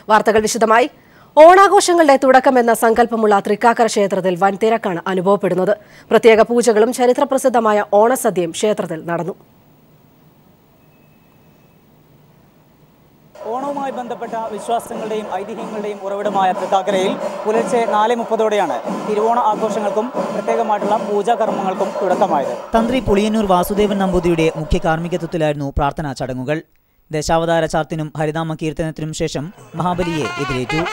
വാർത്തകൾ വിശദമായി ഓണാഘോഷങ്ങളുടെ തുടക്കമെന്ന സങ്കല്പമുള്ള തൃക്കാക്കര ക്ഷേത്രത്തിൽ വൻ തിരക്കാണ് അനുഭവപ്പെടുന്നത് പ്രത്യേക പൂജകളും ചരിത്രപ്രസിദ്ധമായ ഓണസദ്യയും ക്ഷേത്രത്തിൽ നടന്നു ഓണവുമായി ബന്ധപ്പെട്ട വിശ്വാസങ്ങളുടെയും ഐതിഹ്യങ്ങളുടെയും ഉറവിടമായ തൃക്കാക്കരയിൽ പുലർച്ചെ നാല് മുപ്പതോടെയാണ് തിരുവോണ ആഘോഷങ്ങൾക്കും പ്രത്യേകമായിട്ടുള്ള പൂജാകർമ്മങ്ങൾക്കും തുടക്കമായത് തന്ത്രി പുളിയന്നൂർ വാസുദേവൻ നമ്പൂതിരിയുടെ മുഖ്യ കാർമ്മികത്വത്തിലായിരുന്നു പ്രാർത്ഥനാ ചടങ്ങുകൾ ദശാവതാര ചാർത്തിനും ഹരിനാമ കീർത്തനത്തിനും ശേഷം മഹാബലിയെ എതിരേറ്റു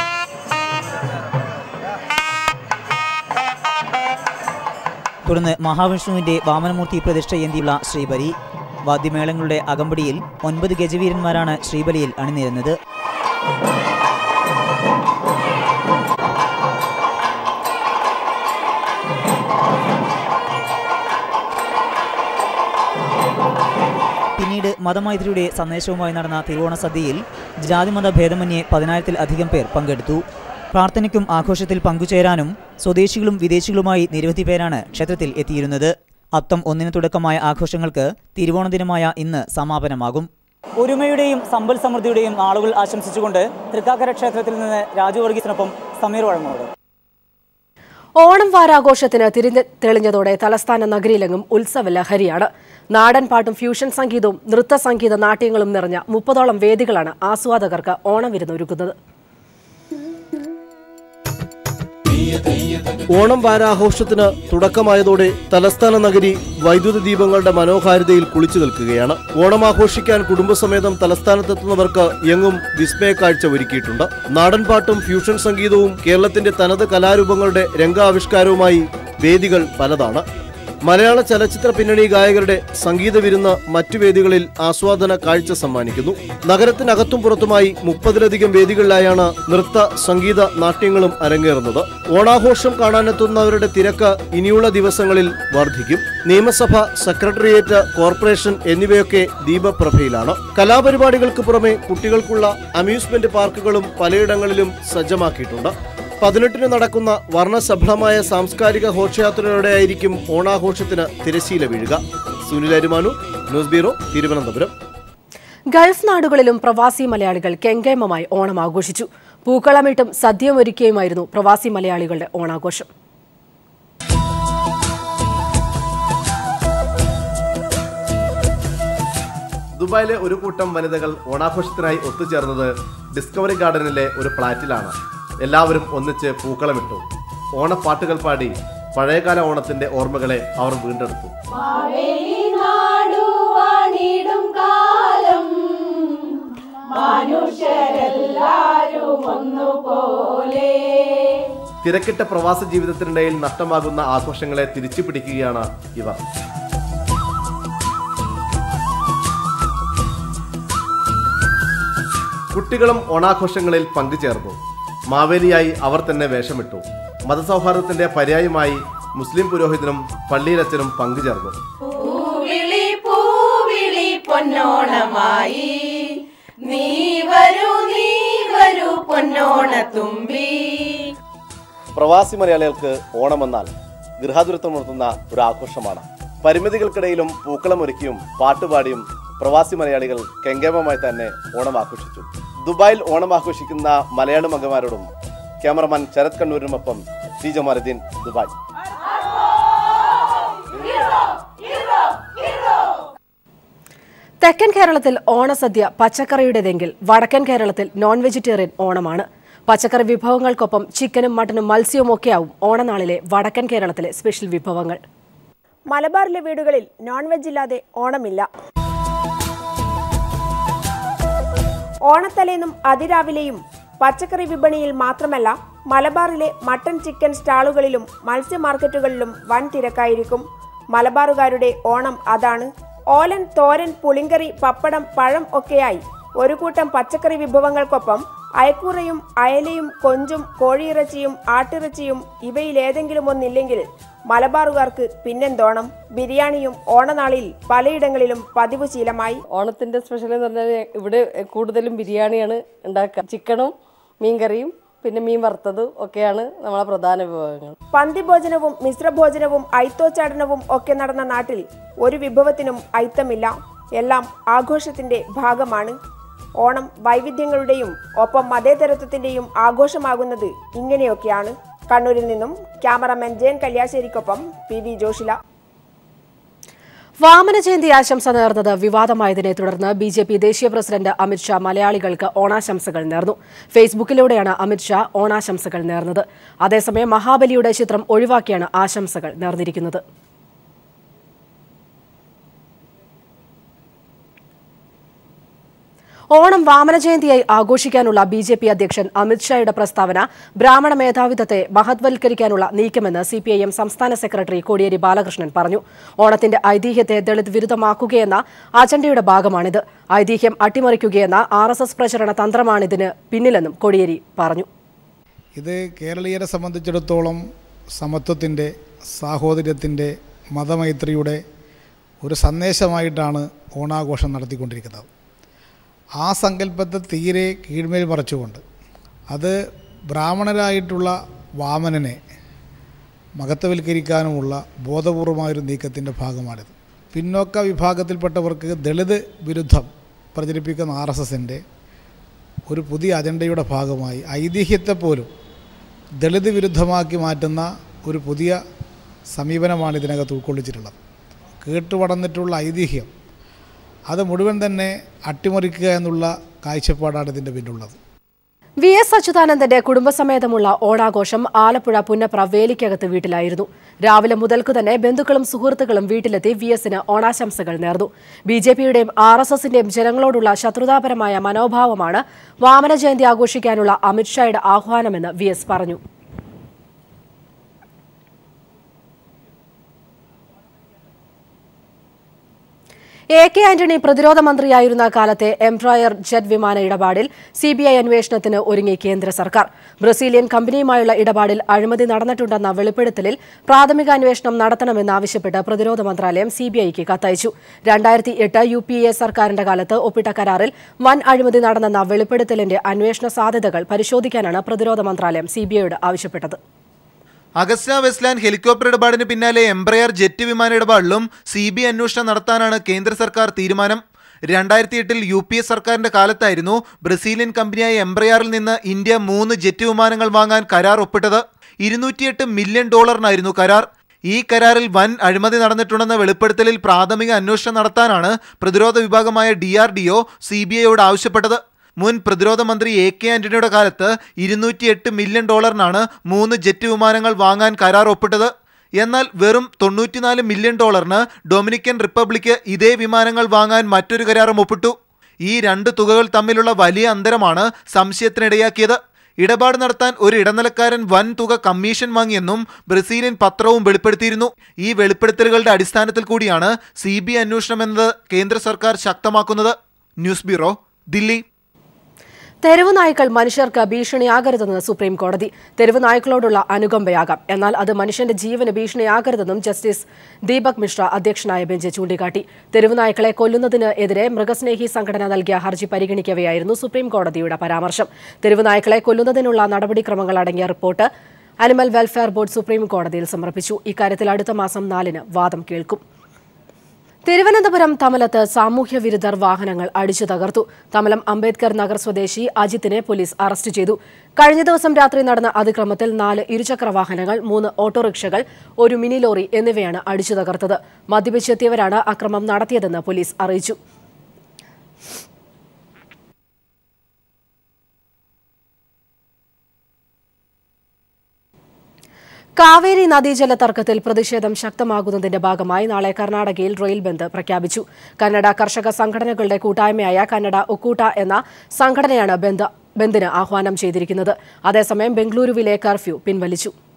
തുടർന്ന് മഹാവിഷ്ണുവിന്റെ വാമനമൂർത്തി പ്രതിഷ്ഠയേന്തിയുള്ള ശ്രീബലി വാദ്യമേളങ്ങളുടെ അകമ്പടിയിൽ ഒൻപത് ഗജവീരന്മാരാണ് ശ്രീബലിയിൽ അണിനിരുന്നത് പിന്നീട് മതമൈത്രിയുടെ സന്ദേശവുമായി നടന്ന തിരുവോണ സദ്യയിൽ ജാതിമത ഭേദമന്യേ പതിനായിരത്തിൽ അധികം പേർ പങ്കെടുത്തു പ്രാർത്ഥനയ്ക്കും ആഘോഷത്തിൽ പങ്കുചേരാനും സ്വദേശികളും വിദേശികളുമായി നിരവധി പേരാണ് ക്ഷേത്രത്തിൽ എത്തിയിരുന്നത് അത്തം ഒന്നിന് തുടക്കമായ ആഘോഷങ്ങൾക്ക് തിരുവോണ ദിനമായ ഇന്ന് സമാപനമാകും ഒരുമയുടെയും സമ്പൽ സമൃദ്ധിയുടെയും നാളുകൾ ആശംസിച്ചുകൊണ്ട് തൃക്കാക്കര ക്ഷേത്രത്തിൽ നിന്ന് രാജു വർഗീസിനൊപ്പം സമീർ വഴങ്ങോട് ഓണം വാരാഘോഷത്തിന് തിരിഞ്ഞ് തെളിഞ്ഞതോടെ തലസ്ഥാന നഗരിയിലെങ്ങും ഉത്സവ ലഹരിയാണ് നാടൻ പാട്ടും ഫ്യൂഷൻ സംഗീതവും നൃത്ത സംഗീത നാട്യങ്ങളും നിറഞ്ഞ മുപ്പതോളം വേദികളാണ് ആസ്വാദകർക്ക് ഓണവിരുന്നൊരുക്കുന്നത് ഓണം വാരാഘോഷത്തിന് തുടക്കമായതോടെ തലസ്ഥാന നഗരി വൈദ്യുത ദീപങ്ങളുടെ മനോഹാരിതയിൽ കുളിച്ചു നിൽക്കുകയാണ് ഓണം ആഘോഷിക്കാൻ കുടുംബസമേതം തലസ്ഥാനത്തെത്തുന്നവർക്ക് എങ്ങും വിസ്മയക്കാഴ്ച ഒരുക്കിയിട്ടുണ്ട് നാടൻപാട്ടും ഫ്യൂഷൻ സംഗീതവും കേരളത്തിന്റെ തനത് കലാരൂപങ്ങളുടെ രംഗാവിഷ്കാരവുമായി വേദികൾ പലതാണ് മലയാള ചലച്ചിത്ര പിന്നണി ഗായകരുടെ സംഗീത വിരുന്ന് മറ്റു വേദികളിൽ ആസ്വാദന കാഴ്ച സമ്മാനിക്കുന്നു നഗരത്തിനകത്തും പുറത്തുമായി മുപ്പതിലധികം വേദികളിലായാണ് നൃത്ത സംഗീത നാട്യങ്ങളും അരങ്ങേറുന്നത് ഓണാഘോഷം കാണാനെത്തുന്നവരുടെ തിരക്ക് ഇനിയുള്ള ദിവസങ്ങളിൽ വർദ്ധിക്കും നിയമസഭ സെക്രട്ടേറിയറ്റ് കോർപ്പറേഷൻ എന്നിവയൊക്കെ ദീപപ്രഭയിലാണ് കലാപരിപാടികൾക്ക് പുറമെ കുട്ടികൾക്കുള്ള അമ്യൂസ്മെന്റ് പാർക്കുകളും പലയിടങ്ങളിലും സജ്ജമാക്കിയിട്ടുണ്ട് പതിനെട്ടിന് നടക്കുന്ന വർണ്ണസഫലമായ സാംസ്കാരിക ഘോഷയാത്രയോടെയായിരിക്കും ഓണാഘോഷത്തിന് തിരശീല വീഴുക സുനിൽ അരുമാനു ന്യൂസ് ബ്യൂറോ തിരുവനന്തപുരം ഗൾഫ് നാടുകളിലും പ്രവാസി മലയാളികൾ കെങ്കേമമായി ഓണം ആഘോഷിച്ചു പൂക്കളമിട്ടും സദ്യമൊരുക്കിയുമായിരുന്നു പ്രവാസി മലയാളികളുടെ ഓണാഘോഷം ദുബായിലെ ഒരു കൂട്ടം വനിതകൾ ഓണാഘോഷത്തിനായി ഒത്തുചേർന്നത് ഡിസ്കവറി ഗാർഡനിലെ ഒരു ഫ്ളാറ്റിലാണ് എല്ലാവരും ഒന്നിച്ച് പൂക്കളമിട്ടു ഓണപ്പാട്ടുകൾ പാടി പഴയകാല ഓണത്തിന്റെ ഓർമ്മകളെ അവർ വീണ്ടെടുത്തു നാടുവാണിടും കാലം മനുഷ്യരെല്ലാരും ഒന്നുപോലെ തിരക്കിട്ട പ്രവാസ ജീവിതത്തിനിടയിൽ നഷ്ടമാകുന്ന ആഘോഷങ്ങളെ തിരിച്ചു പിടിക്കുകയാണ് ഇവർ കുട്ടികളും ഓണാഘോഷങ്ങളിൽ പങ്കുചേർന്നു മാവേലിയായി അവർ തന്നെ വേഷമിട്ടു മതസൗഹാർദ്ദത്തിന്റെ പര്യായമായി മുസ്ലിം പുരോഹിതനും പള്ളിയിലച്ചനും പങ്കുചേർന്നു പൂവിളി പൂവിളി പൊന്നോണമായി നീ വരൂ നീ വരൂ പൊന്നോണത്തുമ്പി പ്രവാസി മലയാളികൾക്ക് ഓണമെന്നാൽ ഗൃഹാതുരത്വം ഉണർത്തുന്ന ഒരു ആഘോഷമാണ് പരിമിതികൾക്കിടയിലും പൂക്കളമൊരുക്കിയും പാട്ടുപാടിയും പ്രവാസി മലയാളികൾ കെങ്കേമമായി തന്നെ ഓണം ആഘോഷിച്ചു ദുബായിൽ ഓണം ആഘോഷിക്കുന്ന മലയാളി മകന്മാരോടും ക്യാമറമാൻ ശരത് കണ്ണൂരിനുമൊപ്പം ടി ജമാലുദ്ദീൻ ദുബായ് തെക്കൻ കേരളത്തിൽ ഓണസദ്യ പച്ചക്കറിയുടേതെങ്കിൽ വടക്കൻ കേരളത്തിൽ നോൺ വെജിറ്റേറിയൻ ഓണമാണ് പച്ചക്കറി വിഭവങ്ങൾക്കൊപ്പം ചിക്കനും മട്ടനും മത്സ്യവും ഒക്കെയാവും ഓണനാളിലെ വടക്കൻ കേരളത്തിലെ സ്പെഷ്യൽ വിഭവങ്ങൾ മലബാറിലെ വീടുകളിൽ നോൺ വെജ് ഇല്ലാതെ ഓണമില്ല ഓണത്തലേന്നും അതിരാവിലെയും പച്ചക്കറി വിപണിയിൽ മാത്രമല്ല മലബാറിലെ മട്ടൺ ചിക്കൻ സ്റ്റാളുകളിലും മത്സ്യ മാർക്കറ്റുകളിലും വൻ തിരക്കായിരിക്കും മലബാറുകാരുടെ ഓണം അതാണ് ഓലൻ തോരൻ പുളിങ്കറി പപ്പടം പഴം ഒക്കെയായി ഒരു കൂട്ടം പച്ചക്കറി വിഭവങ്ങൾക്കൊപ്പം അയക്കൂറയും അയലയും കൊഞ്ചും കോഴിയിറച്ചിയും ആട്ടിറച്ചിയും ഇവയിലേതെങ്കിലും ഒന്നില്ലെങ്കിൽ മലബാറുകാർക്ക് പിന്നെന്തോണം ബിരിയാണിയും ഓണനാളിൽ പലയിടങ്ങളിലും പതിവ് ശീലമായി ഓണത്തിൻ്റെ സ്പെഷ്യൽ എന്ന് പറഞ്ഞാൽ ഇവിടെ കൂടുതലും ബിരിയാണിയാണ് ഉണ്ടാക്കുക ചിക്കനും മീൻകറിയും പിന്നെ മീൻ വറുത്തതും ഒക്കെയാണ് നമ്മളെ പ്രധാന വിഭവങ്ങൾ പന്തിഭോജനവും മിശ്രഭോജനവും ഐത്തോച്ചാടനവും ഒക്കെ നടന്ന നാട്ടിൽ ഒരു വിഭവത്തിനും ഐത്തമില്ല എല്ലാം ആഘോഷത്തിന്റെ ഭാഗമാണ് ഓണം വൈവിധ്യങ്ങളുടെയും ഒപ്പം മതേതരത്വത്തിന്റെയും ആഘോഷമാകുന്നത് ഇങ്ങനെയൊക്കെയാണ് കണ്ണൂരിൽ നിന്നും ക്യാമറമാൻ ജയൻ കല്യാശ്ശേരിക്കൊപ്പം പി വി ജോഷില വാമനജയന്തി ആശംസ നേർന്നത് വിവാദമായതിനെ തുടർന്ന് ബി ജെ പി ദേശീയ പ്രസിഡന്റ് അമിത്ഷാ മലയാളികൾക്ക് ഓണാശംസകൾ നേർന്നു ഫേസ്ബുക്കിലൂടെയാണ് അമിത്ഷാ ഓണാശംസകൾ നേർന്നത് അതേസമയം മഹാബലിയുടെ ചിത്രം ഒഴിവാക്കിയാണ് ആശംസകൾ നേർന്നിരിക്കുന്നത് ഓണം വാമനജയന്തിയായി ആഘോഷിക്കാനുള്ള ബി ജെ പി അധ്യക്ഷൻ അമിത്ഷായുടെ പ്രസ്താവന ബ്രാഹ്മണ മേധാവിത്വത്തെ മഹത്വൽക്കരിക്കാനുള്ള നീക്കമെന്ന് സി പി ഐ എം സംസ്ഥാന സെക്രട്ടറി കോടിയേരി ബാലകൃഷ്ണൻ പറഞ്ഞു ഓണത്തിന്റെ ഐതിഹ്യത്തെ ദളിത് വിരുദ്ധമാക്കുകയെന്ന അജണ്ടയുടെ ഭാഗമാണിത് ഐതിഹ്യം അട്ടിമറിക്കുകയെന്ന ആർ എസ് എസ് പ്രചരണ തന്ത്രമാണിതിന് പിന്നിലെന്നും കോടിയേരി പറഞ്ഞു ഇത് കേരളീയരെ സംബന്ധിച്ചിടത്തോളം സമത്വത്തിൻ്റെ സാഹോദര്യത്തിൻ്റെ മതമൈത്രിയുടെ ഒരു സന്ദേശമായിട്ടാണ് ഓണാഘോഷം നടത്തിക്കൊണ്ടിരിക്കുന്നത് ആ സങ്കല്പത്തെ തീരെ കീഴ്മേൽ മറച്ചുകൊണ്ട് അത് ബ്രാഹ്മണരായിട്ടുള്ള വാമനനെ മഹത്വവൽക്കരിക്കാനുമുള്ള ബോധപൂർവമായൊരു നീക്കത്തിൻ്റെ ഭാഗമാണിത് പിന്നോക്ക വിഭാഗത്തിൽപ്പെട്ടവർക്ക് ദളിത് വിരുദ്ധം പ്രചരിപ്പിക്കുന്ന ആർ എസ് എസിൻ്റെ ഒരു പുതിയ അജണ്ടയുടെ ഭാഗമായി ഐതിഹ്യത്തെ പോലും ദളിത് വിരുദ്ധമാക്കി മാറ്റുന്ന ഒരു പുതിയ സമീപനമാണ് ഇതിനകത്ത് ഉൾക്കൊള്ളിച്ചിട്ടുള്ളത് കേട്ടുപടന്നിട്ടുള്ള ഐതിഹ്യം അത് മുഴുവൻ തന്നെ അട്ടിമറിക്കുക എന്നുള്ള കാഴ്ചപ്പാടാണ് ഇതിൻ്റെ പിന്നിലുള്ളത് വി എസ് അച്യുതാനന്ദന്റെ കുടുംബസമേതമുള്ള ഓണാഘോഷം ആലപ്പുഴ പുന്നപ്ര വേലിക്കകത്ത് വീട്ടിലായിരുന്നു രാവിലെ മുതൽക്കു തന്നെ ബന്ധുക്കളും സുഹൃത്തുക്കളും വീട്ടിലെത്തി വി എസിന് ഓണാശംസകൾ നേർന്നു ബി ജെ പിയുടെയും ആർ എസ് എസിന്റെയും ജനങ്ങളോടുള്ള ശത്രുതാപരമായ മനോഭാവമാണ് വാമന ജയന്തി ആഘോഷിക്കാനുള്ള അമിത്ഷായുടെ ആഹ്വാനമെന്ന് വി എസ് പറഞ്ഞു എ കെ ആന്റണി പ്രതിരോധ മന്ത്രിയായിരുന്ന കാലത്തെ എംപ്ലോയർ ജെറ്റ് വിമാന ഇടപാടിൽ സിബിഐ അന്വേഷണത്തിന് ഒരുങ്ങി കേന്ദ്ര സർക്കാർ ബ്രസീലിയൻ കമ്പനിയുമായുള്ള ഇടപാടിൽ അഴിമതി നടന്നിട്ടുണ്ടെന്ന വെളിപ്പെടുത്തലിൽ പ്രാഥമിക അന്വേഷണം നടത്തണമെന്നാവശ്യപ്പെട്ട് പ്രതിരോധ മന്ത്രാലയം സിബിഐക്ക് കത്തയച്ചു രണ്ടായിരത്തി എട്ട് യു പി എ സർക്കാരിന്റെ കാലത്ത് ഒപ്പിട്ട കരാറിൽ വൻ അഴിമതി നടന്നെന്ന വെളിപ്പെടുത്തലിന്റെ അന്വേഷണ സാധ്യതകൾ പരിശോധിക്കാനാണ് പ്രതിരോധ മന്ത്രാലയം സിബിഐയോട് ആവശ്യപ്പെട്ടത് അഗസ്റ്റ വെസ്റ്റ്ലാൻഡ് ഹെലികോപ്റ്റർ ഇടപാടിന് പിന്നാലെ എംബ്രയർ ജെറ്റ് വിമാന ഇടപാടിലും സി ബി അന്വേഷണം നടത്താനാണ് കേന്ദ്ര സർക്കാർ തീരുമാനം രണ്ടായിരത്തി എട്ടിൽ യു പി എ സർക്കാരിന്റെ കാലത്തായിരുന്നു ബ്രസീലിയൻ കമ്പനിയായ എംബ്രയാറിൽ നിന്ന് ഇന്ത്യ മൂന്ന് ജെറ്റ് വിമാനങ്ങൾ വാങ്ങാൻ കരാർ ഒപ്പിട്ടത് ഇരുന്നൂറ്റിയെട്ട് മില്യൺ ഡോളറിനായിരുന്നു കരാർ ഈ കരാറിൽ വൻ അഴിമതി നടന്നിട്ടുണ്ടെന്ന വെളിപ്പെടുത്തലിൽ പ്രാഥമിക അന്വേഷണം നടത്താനാണ് പ്രതിരോധ വിഭാഗമായ D R D O C B ഐയോട് ആവശ്യപ്പെട്ടത് മുൻ പ്രതിരോധ മന്ത്രി എ കെ ആന്റണിയുടെ കാലത്ത് ഇരുന്നൂറ്റിയെട്ട് മില്യൺ ഡോളറിനാണ് മൂന്ന് ജെറ്റ് വിമാനങ്ങൾ വാങ്ങാൻ കരാർ ഒപ്പിട്ടത് എന്നാൽ വെറും തൊണ്ണൂറ്റിനാല് മില്യൺ ഡോളറിന് ഡൊമിനിക്കൻ റിപ്പബ്ലിക്ക് ഇതേ വിമാനങ്ങൾ വാങ്ങാൻ മറ്റൊരു കരാറും ഒപ്പിട്ടു ഈ രണ്ട് തുകകൾ തമ്മിലുള്ള വലിയ അന്തരമാണ് സംശയത്തിനിടയാക്കിയത് ഇടപാട് നടത്താൻ ഒരു ഇടനിലക്കാരൻ വൻ തുക കമ്മീഷൻ വാങ്ങിയെന്നും ബ്രസീലിയൻ പത്രവും വെളിപ്പെടുത്തിയിരുന്നു ഈ വെളിപ്പെടുത്തലുകളുടെ അടിസ്ഥാനത്തിൽ കൂടിയാണ് സി ബി അന്വേഷണം എന്നത് കേന്ദ്ര സർക്കാർ ശക്തമാക്കുന്നത് ന്യൂസ് ബ്യൂറോ ദില്ലി തെരുവ് നായ്ക്കൾ മനുഷ്യർക്ക് ഭീഷണിയാകരുതെന്ന് സുപ്രീം കോടതി തെരുവ് നായ്ക്കളോടുള്ള അനുകമ്പയാകാം എന്നാൽ അത് മനുഷ്യന്റെ ജീവന് ഭീഷണിയാകരുതെന്നും ജസ്റ്റിസ് ദീപക് മിശ്ര അധ്യക്ഷനായ ബെഞ്ച് ചൂണ്ടിക്കാട്ടി തെരുവ് നായ്ക്കളെ കൊല്ലുന്നതിന് എതിരെ മൃഗസ്നേഹി സംഘടന നൽകിയ ഹർജി പരിഗണിക്കവെയായിരുന്നു സുപ്രീം കോടതിയുടെ പരാമർശം തെരുവ് നായ്ക്കളെ കൊല്ലുന്നതിനുള്ള നടപടിക്രമങ്ങൾ അടങ്ങിയ report animal welfare board supreme കോടതിയിൽ സമർപ്പിച്ചു ഇക്കാര്യത്തിൽ അടുത്ത മാസം നാലിന് വാദം കേൾക്കും തിരുവനന്തപുരം തമലത്ത് സാമൂഹ്യ വിരുദ്ധർ വാഹനങ്ങൾ അടിച്ചു തകർത്തു തമലം അംബേദ്കർ നഗർ സ്വദേശി അജിത്തിനെ പോലീസ് അറസ്റ്റ് ചെയ്തു കഴിഞ്ഞ ദിവസം രാത്രി നടന്ന അതിക്രമത്തിൽ നാല് ഇരുചക്ര വാഹനങ്ങൾ മൂന്ന് ഓട്ടോറിക്ഷകൾ ഒരു മിനി ലോറി എന്നിവയാണ് അടിച്ചു തകർത്തത് മദ്യപിച്ചെത്തിയവരാണ് അക്രമം നടത്തിയതെന്ന് പോലീസ് അറിയിച്ചു കാവേരി നദീജല തർക്കത്തിൽ പ്രതിഷേധം ശക്തമാകുന്നതിന്റെ ഭാഗമായി നാളെ കർണാടകയിൽ റെയിൽ ബന്ദ് പ്രഖ്യാപിച്ചു കന്നഡ കർഷക സംഘടനകളുടെ കൂട്ടായ്മയായ കന്നഡ ഒക്കൂട്ട എന്ന സംഘടനയാണ് ബന്ദ് ബന്ദിന് ആഹ്വാനം ചെയ്തിരിക്കുന്നത് അതേസമയം ബംഗളൂരുവിലെ കർഫ്യൂ പിൻവലിച്ചു